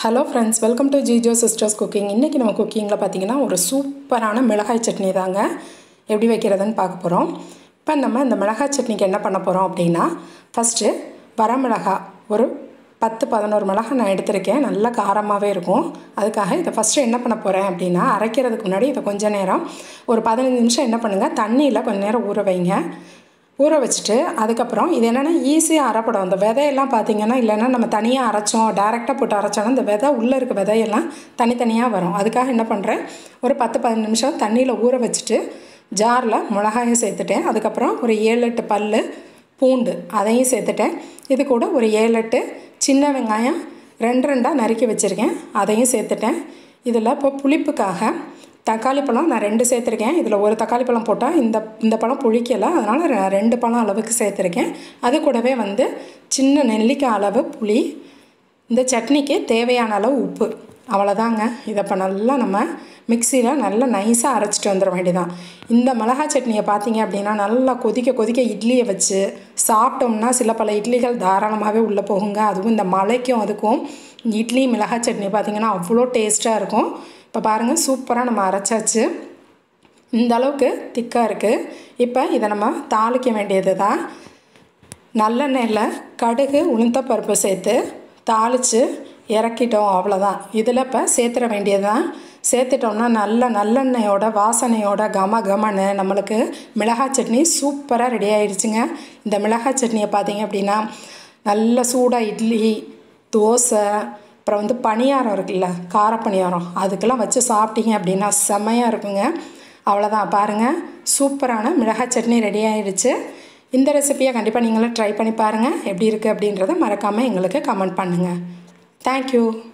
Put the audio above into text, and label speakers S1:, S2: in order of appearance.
S1: hello friends welcome to Jijo sisters cooking இன்றைக்கி நம்ம குக்கிங்கில் பார்த்தீங்கன்னா ஒரு சூப்பரான மிளகாய் சட்னி தாங்க எப்படி வைக்கிறதுன்னு பார்க்க போகிறோம் இப்போ நம்ம இந்த மிளகாய் சட்னிக்கு என்ன பண்ண போகிறோம் அப்படின்னா ஃபஸ்ட்டு வரமிளகா ஒரு பத்து பதினோரு மிளகாய் நான் எடுத்திருக்கேன் நல்லா காரமாகவே இருக்கும் அதுக்காக இதை ஃபஸ்ட்டு என்ன பண்ண போகிறேன் அப்படின்னா அரைக்கிறதுக்கு முன்னாடி இதை கொஞ்சம் நேரம் ஒரு பதினஞ்சு நிமிஷம் என்ன பண்ணுங்கள் தண்ணியில் கொஞ்சம் நேரம் ஊற வைங்க ஊற வச்சுட்டு அதுக்கப்புறம் இது என்னென்னா ஈஸியாக அரைப்படும் அந்த விதையெல்லாம் பார்த்தீங்கன்னா இல்லைன்னா நம்ம தனியாக அரைச்சோம் டேரெக்டாக போட்டு அரைச்சோன்னா இந்த விதை உள்ளே இருக்க விதையெல்லாம் தனித்தனியாக வரும் அதுக்காக என்ன பண்ணுறேன் ஒரு பத்து பதினஞ்சு நிமிஷம் தண்ணியில் ஊற வச்சுட்டு ஜாரில் மிளகாயும் சேர்த்துட்டேன் அதுக்கப்புறம் ஒரு ஏழு எட்டு பல் பூண்டு அதையும் சேர்த்துட்டேன் இது கூட ஒரு ஏழு எட்டு சின்ன வெங்காயம் ரெண்டு ரெண்டாக நறுக்கி வச்சுருக்கேன் அதையும் சேர்த்துட்டேன் இதில் இப்போ புளிப்புக்காக தக்காளி பழம் நான் ரெண்டு சேர்த்துருக்கேன் இதில் ஒரு தக்காளி பழம் போட்டால் இந்த இந்த பழம் புளிக்கலை அதனால் ரெ- ரெண்டு பழம் அளவுக்கு சேர்த்துருக்கேன் அது கூடவே வந்து சின்ன நெல்லிக்காய் அளவு புளி இந்த சட்னிக்கு தேவையான அளவு உப்பு அவ்வளோதாங்க இதை இப்போ நல்லா நம்ம மிக்சியில் நல்லா நைஸாக அரைச்சிட்டு வந்துட வேண்டியதான் இந்த மிளகாய் சட்னியை பார்த்தீங்க அப்படின்னா நல்லா கொதிக்க கொதிக்க இட்லியை வச்சு சாப்பிட்டோம்னா சில பல இட்லிகள் தாராளமாகவே உள்ளே போகுங்க அதுவும் இந்த மலைக்கும் அதுக்கும் இட்லி மிளகாய் சட்னி பார்த்தீங்கன்னா அவ்வளோ டேஸ்ட்டாக இருக்கும் இப்போ பாருங்கள் சூப்பராக நம்ம அரைச்சாச்சு இந்த அளவுக்கு திக்காக இருக்குது இப்போ இதை நம்ம தாளிக்க வேண்டியது தான் நல்லெண்ணெயில் கடுகு உளுந்தப்பருப்பு சேர்த்து தாளித்து இறக்கிட்டோம் அவ்வளோதான் இதில் இப்போ சேர்த்துற வேண்டியது தான் சேர்த்துட்டோம்னா நல்ல நல்லெண்ணெயோட வாசனையோட கம கமன்னு நம்மளுக்கு மிளகாய் சட்னி சூப்பராக ரெடி ஆயிடுச்சுங்க இந்த மிளகாய் சட்னியை பார்த்தீங்க அப்படின்னா நல்ல சூடாக இட்லி தோசை அப்புறம் வந்து பணியாரம் இருக்குல்ல கார பணியாரம் அதுக்கெல்லாம் வச்சு சாப்பிட்டீங்க அப்படின்னா செம்மையாக இருக்குங்க அவ்வளோதான் பாருங்கள் சூப்பரான மிளகாய் சட்னி ரெடி ஆயிடுச்சு இந்த ரெசிபியை கண்டிப்பாக நீங்களும் ட்ரை பண்ணி பாருங்கள் எப்படி இருக்குது அப்படின்றத மறக்காமல் எங்களுக்கு கமெண்ட் பண்ணுங்கள் தேங்க்யூ